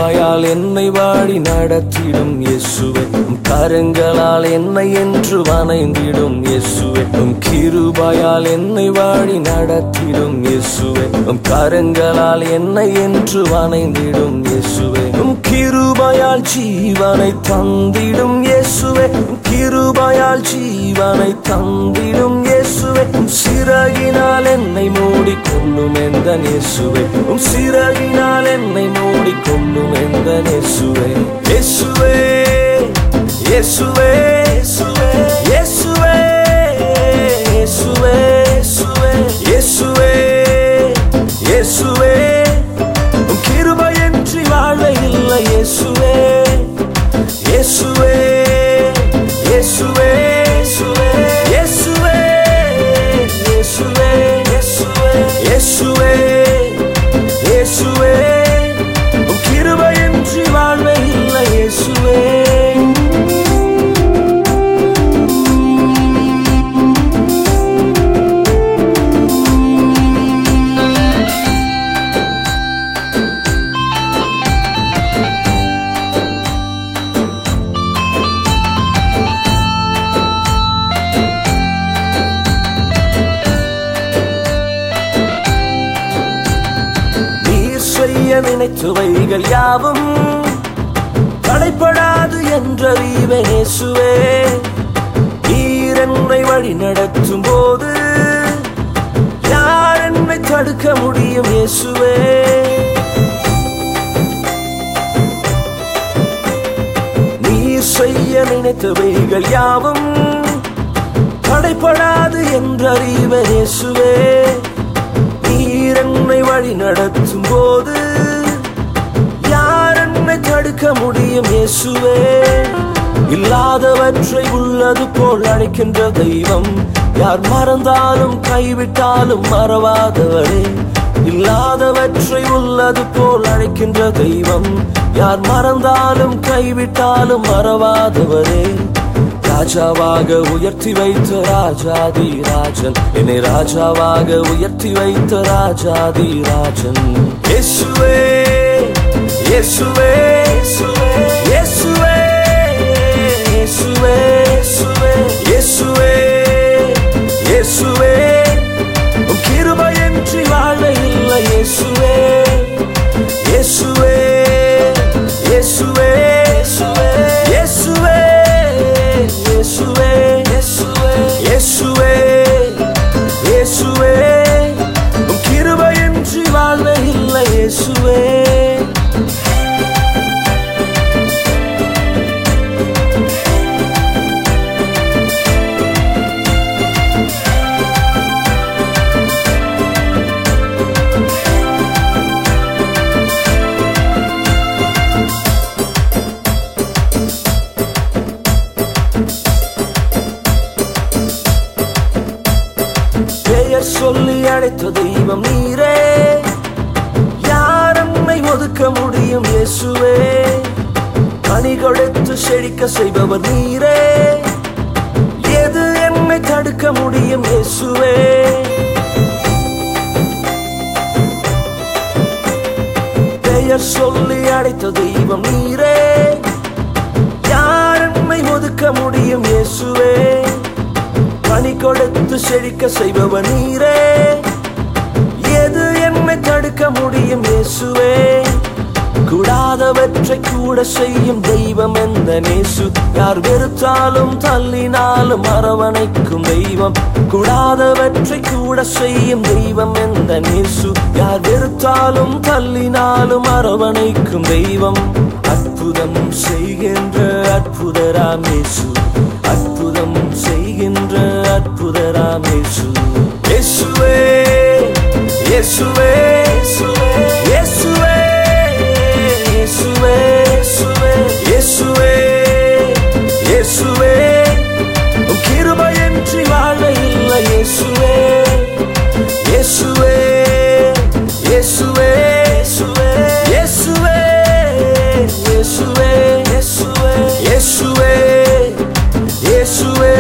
கிருபாயால் என்னை வாடி நடத்திடும் இயேசுவே உம் கரங்களால் என்னை என்று வணைந்திடும் இயேசுவே உம் கிருபாயால் என்னை வாடி நடத்திடும் இயேசுவே உம் கரங்களால் என்னை என்று வணைந்திடும் இயேசுவே உம் கிருபாயால் ஜீவனை தந்திடும் இயேசுவே உம் கிருபாயால் ஜீவனை தந்திடும் இயேசுவே உம் சிறகினால் என்னை மூடி கொள்ளும் எந்த இயேசுவே உம் சிறகினால் என்னை மூடி கொள்ளும் எந்த இயேசுவே இயேசுவே இயேசுவே இயேசுவே இயேசுவே இயேசுவே இயேசுவே இயேசுவே உம் கிருபையின்றி வாழ இல்லை இயேசுவே இயேசுவே இயேசுவே இயேசுவே இயேசுவே இயேசுவே இயேசுவே இயேசுவே உம் கிருபையின்றி வாழ இல்லை இயேசுவே நீர் செய்ய நினைத்துவைகள் யாவும் தடைப்படாது என்றறிவே இயேசுவே நீர் என்னை வழி நடத்தும் போது யார் என்னை தடுக்க முடியும் இயேசுவே நீர் செய்ய நினைத்தவைகள் யாவும் தடைப்படாது என்றறிவே இயேசுவே நீர் என்னை வழி நடத்தும் போது யார் என்னை தடுக்க முடியும் இயேசுவே இல்லாதவற்றை உள்ளது போல் அழைக்கின்ற தெய்வம் யார் மறந்தாலும் கைவிட்டாலும் மறவாதவரே இல்லாதவற்றை உள்ளது போல் அழைக்கின்ற தெய்வம் யார் மறந்தாலும் கைவிட்டாலும் மறவாதவரே ராஜாவாக உயர்த்தி வைத்த ராஜாதி ராஜன் என்னை ராஜாவாக உயர்த்தி வைத்த ராஜாதி ராஜன் இயேசுவே இயேசுவே இயேசுவே இயேசுவே இயேசுவே இயேசுவே உம் கிருபையின்றி வாழ இல்லை இயேசுவே இயேசுவே இயேசுவே இயேசுவே இயேசுவே இயேசுவே இயேசுவே உம் கிருபையின்றி வாழ இல்லை இயேசுவே பெயர் சொல்லி அழைத்த தெய்வம் நீரே யார் நம்மை ஒதுக்க முடியும் இயேசுவே கனி கொடுத்து செழிக்க செய்பவர் நீரே எது என்னை தடுக்க முடியும் இயேசுவே பெயர் சொல்லி அழைத்த தெய்வம் நீரே யார் என்னை ஒதுக்க முடியும் இயேசுவே பனி கொடுத்து செழிக்க செய்பவர் நீரே எது என்னை தடுக்க முடியும் இயேசுவே கூடாதவற்றை கூட செய்யும் தெய்வம் எந்த நேசு யார் வெறுத்தாலும் தள்ளினாலும் அரவணைக்கும் தெய்வம் கூடாதவற்றை கூட செய்யும் தெய்வம் எந்த நேசு யார் வெறுத்தாலும் தள்ளினாலும் அரவணைக்கும் தெய்வம் அற்புதம் செய்கின்ற அற்புதராம் இயேசு அற்புதம் செய்கின்ற அற்புதராம் இயேசு இயேசுவே இயேசுவே இயேசுவே இயேசுவே இயேசுவே இயேசுவே உம் கிருபையின்றி வாழ இல்லை இயேசுவே இயேசுவே இயேசுவே இயேசுவே இயேசுவே இயேசுவே இயேசுவே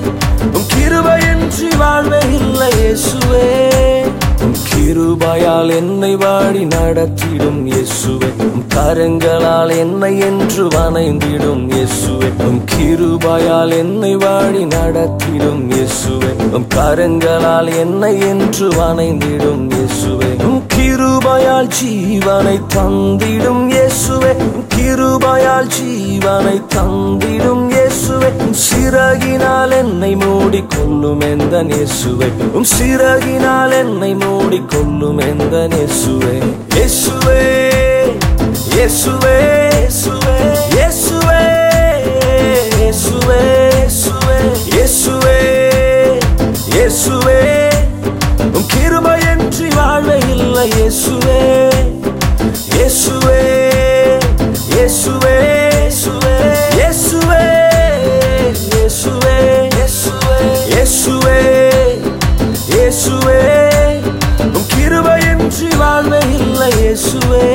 உம் கிருபையின்றி வாழ்வே இல்லை இயேசுவே உம் கிருபையால் என்னை வாடி நடத்திடும் இயேசுவே உம் கரங்களால் என்னை என்று வணைந்திடும் இயேசுவே உம் கிருபையால் என்னை வாடி நடத்திடும் இயேசுவே உம் கரங்களால் என்னை என்று வணைந்திடும் இயேசுவே உம் கிருபையால் ஜீவனை தந்திடும் இயேசுவே உம் கிருபையால் ஜீவனை தந்திடும் இயேசுவே உம் சிறகினால் என்னை மூடி கொள்ளும் எந்த இயேசுவே உம் சிறகினால் என்னை மூடி கொள்ளும் எந்த இயேசுவே இயேசுவே இயேசுவே இயேசுவே இயேசுவே இயேசுவே இயேசுவே இயேசுவே உம் கிருபையின்றி வாழ்வே இல்லை இயேசுவே இயேசுவே இயேசுவே இயேசுவே இயேசுவே இயேசுவே இயேசுவே உம் கிருபையின்றி வாழ்வே இல்லை இயேசுவே